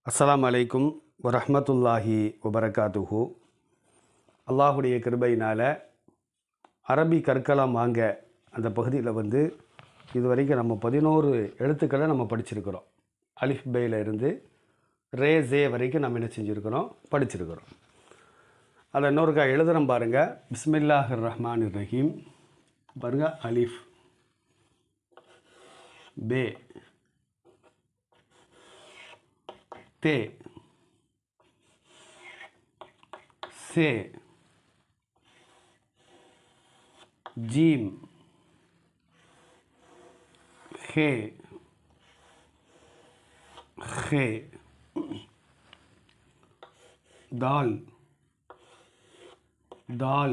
அஸ்ஸலாமு அலைக்கும் வரஹ்மத்துல்லாஹி வபரகாத்துஹு அல்லாஹுடைய கிருபையினால் அரபி கற்கலாம் வாங்க அந்த பகுதியில் வந்து இது வரைக்கும் நம்ம பதினோரு எழுத்துக்களை நம்ம படிச்சிருக்கிறோம் அலிஃப் பேல இருந்து ரே ஜே வரைக்கும் நம்ம என்ன செஞ்சுருக்கிறோம் படிச்சிருக்கிறோம் அதை இன்னொருக்கா எழுதுகிறோம் பாருங்கள் பிஸ்மில்லாஹ் ரஹ்மான் ரஹீம் பாருங்கள் அலிஃப் பே தே சே ஜீம் ஹே ஹே தால் தால்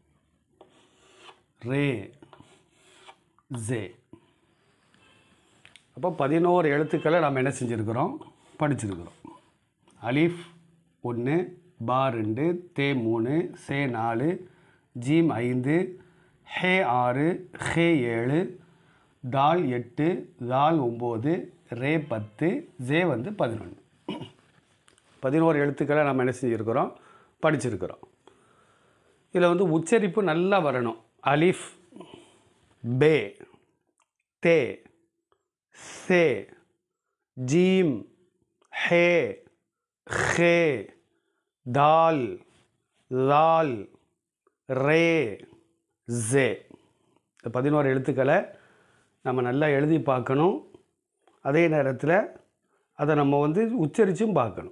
ரே ஜே அப்போ பதினோரு எழுத்துக்களை நாம் என்ன செஞ்சுருக்கிறோம் படிச்சிருக்கிறோம் அலிஃப் ஒன்று பா ரெண்டு தே மூணு சே நாலு ஜீம் ஐந்து ஹே ஆறு ஹே ஏழு தால் எட்டு தால் ஒம்பது ரே பத்து ஜே வந்து பதினொன்று பதினோரு எழுத்துக்களை நம்ம என்ன செஞ்சுருக்கிறோம் படிச்சிருக்கிறோம் இதில் வந்து உச்சரிப்பு நல்லா வரணும் அலிஃப் பே தே சே ஜீம் ஹே ஹே தால் லால் ரே ஜே இந்த பதினோரு எழுத்துக்களை நம்ம நல்லா எழுதி பார்க்கணும் அதே நேரத்தில் அதை நம்ம வந்து உச்சரித்தும் பார்க்கணும்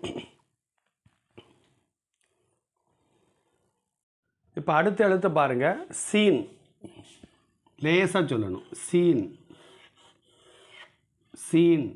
இப்போ அடுத்த எழுத்தை பாருங்கள் சீன் லேசாக சொல்லணும் சீன் சீன்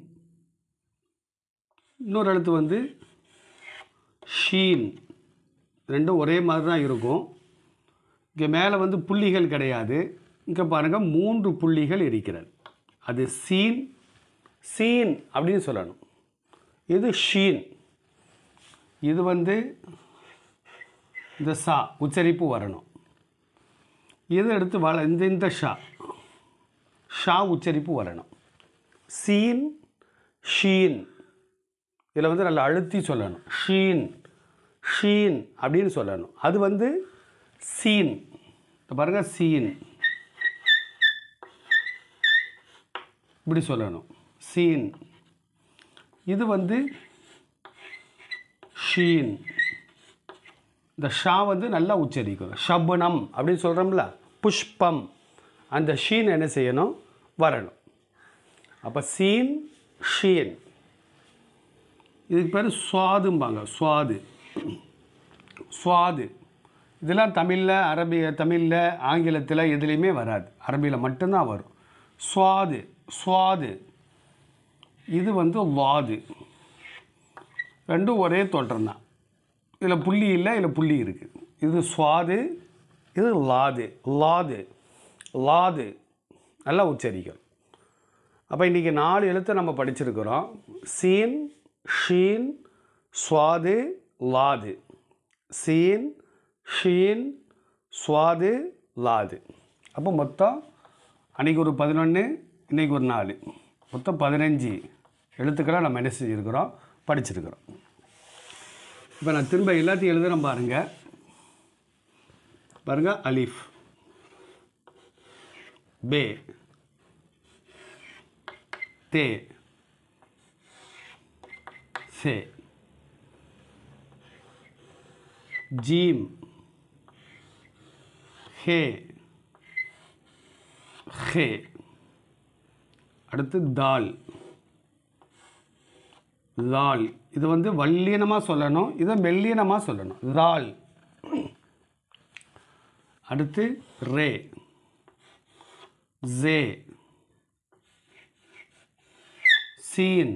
இன்னொரு எழுத்து வந்து ஷீன் ரெண்டும் ஒரே மாதிரி தான் இருக்கும் இங்கே மேலே வந்து புள்ளிகள் கிடையாது இங்கே பாருங்கள் மூன்று புள்ளிகள் இருக்கிறது அது சீன் சீன் அப்படின்னு சொல்லணும் இது ஷீன் இது வந்து இந்த சா உச்சரிப்பு வரணும் இது எடுத்து வள இந்த இந்த ஷா ஷா உச்சரிப்பு வரணும் சீன் ஷீன் இதில் வந்து நல்லா அழுத்தி சொல்லணும் ஷீன் ஷீன் அப்படின்னு சொல்லணும் அது வந்து சீன் இப்போ பாருங்கள் சீன் இப்படி சொல்லணும் சீன் இது வந்து ஷீன் இந்த ஷா வந்து நல்லா உச்சரிக்கணும் ஷபனம் அப்படின்னு சொல்கிறோம்ல புஷ்பம் அந்த ஷீன் என்ன செய்யணும் வரணும் அப்போ சீன் ஷீன் இதுக்கு பேர் சுவாதும்பாங்க சுவாது சுவாது இதெல்லாம் தமிழில் அரபி தமிழில் ஆங்கிலத்தில் எதுலேயுமே வராது அரபியில் மட்டும்தான் வரும் சுவாது சுவாது இது வந்து வாது ரெண்டும் ஒரே தோற்றம் தான் இதில் புள்ளி இல்லை இதில் புள்ளி இருக்குது இது சுவாது இது லாது லாது லாது நல்லா உச்சரிக்கும் அப்போ இன்றைக்கி நாலு எழுத்தை நம்ம படிச்சிருக்கிறோம் சீன் ஷீன் சுவாது லாது சீன் ஷீன் சுவாது லாது அப்போ மொத்தம் அன்றைக்கி ஒரு பதினொன்று இன்றைக்கி ஒரு நாலு மொத்தம் பதினஞ்சு எழுத்துக்களை நம்ம என்ன செஞ்சுருக்கிறோம் படிச்சிருக்கிறோம் இப்போ நான் திரும்ப எல்லாத்தையும் எழுதுகிறேன் பாருங்கள் பாருங்கள் அலிஃப் பே தே से जीम ஹே ஹே அடுத்து தால் லால் இது வந்து வல்லினமாக சொல்லணும் இதை மெல்லினமாக சொல்லணும் லால் அடுத்து ரே ஜே சீன்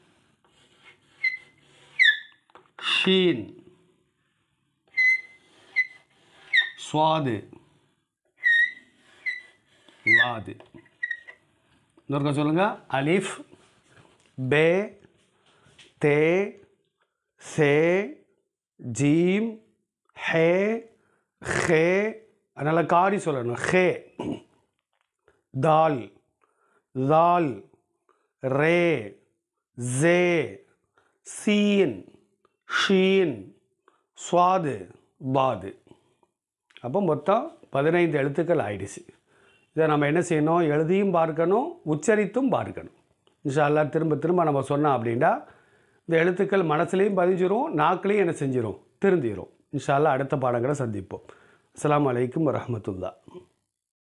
ஷீன் சுவாது லாது இன்னொருக்கா சொல்லுங்க அலிஃப் பே தே சே ஜீம் ஹே ஹே அதனால் காரி சொல்லணும் ஹே தால் தால் ரே ஜே சீன் ஷீன் சுவாது பாது அப்போ மொத்தம் பதினைந்து எழுத்துக்கள் ஆயிடுச்சு இதை நம்ம என்ன செய்யணும் எழுதியும் பார்க்கணும் உச்சரித்தும் பார்க்கணும் இன்ஷா அல்லாஹ் திரும்ப திரும்ப நம்ம சொன்னோம் அப்படின்னா இந்த எழுத்துக்கள் மனசுலையும் பதிஞ்சிரும் நாக்குலையும் என்ன செஞ்சிரும் திருந்திரும் இன்ஷா அல்லாஹ் அடுத்த பாடங்களை சந்திப்போம் அஸ்ஸலாமு அலைக்கும் வரஹ்மத்துல்லாஹ்